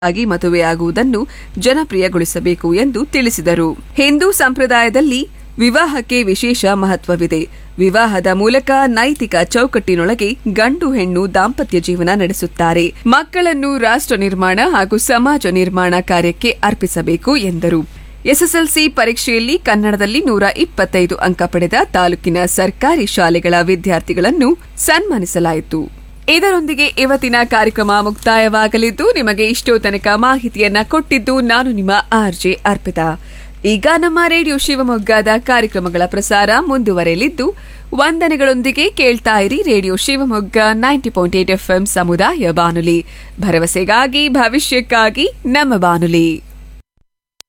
ಆಗಿ ಮದುವೆಯಾಗುವುದನ್ನು ಜನಪ್ರಿಯಗೊಳಿಸಬೇಕು ಎಂದು ತಿಳಿಸಿದರು ಹಿಂದೂ ಸಂಪ್ರದಾಯದಲ್ಲಿ ವಿವಾಹಕ್ಕೆ ವಿಶೇಷ ಮಹತ್ವವಿದೆ ವಿವಾಹದ ಮೂಲಕ ನೈತಿಕ ಚೌಕಟ್ಟಿನೊಳಗೆ ಗಂಡು ಹೆಣ್ಣು ದಾಂಪತ್ಯ ಜೀವನ ನಡೆಸುತ್ತಾರೆ ಮಕ್ಕಳನ್ನು ರಾಷ್ಟ್ರ ನಿರ್ಮಾಣ ಹಾಗೂ ಸಮಾಜ ನಿರ್ಮಾಣ ಕಾರ್ಯಕ್ಕೆ ಅರ್ಪಿಸಬೇಕು ಎಂದರು ಎಸ್ಎಸ್ಎಲ್ಸಿ ಪರೀಕ್ಷೆಯಲ್ಲಿ ಕನ್ನಡದಲ್ಲಿ ನೂರ ಇಪ್ಪತ್ತೈದು ಅಂಕ ಪಡೆದ ತಾಲೂಕಿನ ಸರ್ಕಾರಿ ಶಾಲೆಗಳ ವಿದ್ಯಾರ್ಥಿಗಳನ್ನು ಸನ್ಮಾನಿಸಲಾಯಿತು ಇದರೊಂದಿಗೆ ಇವತ್ತಿನ ಕಾರ್ಯಕ್ರಮ ಮುಕ್ತಾಯವಾಗಲಿದ್ದು ನಿಮಗೆ ಇಷ್ಟೋ ತನಕ ಮಾಹಿತಿಯನ್ನ ಕೊಟ್ಟಿದ್ದು ನಾನು ನಿಮ್ಮ ಆರ್ಜೆ ಅರ್ಪಿತಾ ಈಗ ನಮ್ಮ ರೇಡಿಯೋ ಶಿವಮೊಗ್ಗದ ಕಾರ್ಯಕ್ರಮಗಳ ಪ್ರಸಾರ ಮುಂದುವರೆಯಲಿದ್ದು ವಂದನೆಗಳೊಂದಿಗೆ ಕೇಳ್ತಾ ಇರಿ radio Shivamogga ninety point eight FM ಸಮುದಾಯ ಬಾನುಲಿ ಭರವಸೆಗಾಗಿ ಭವಿಷ್ಯಕ್ಕಾಗಿ ನಮ್ಮ ಬಾನುಲಿ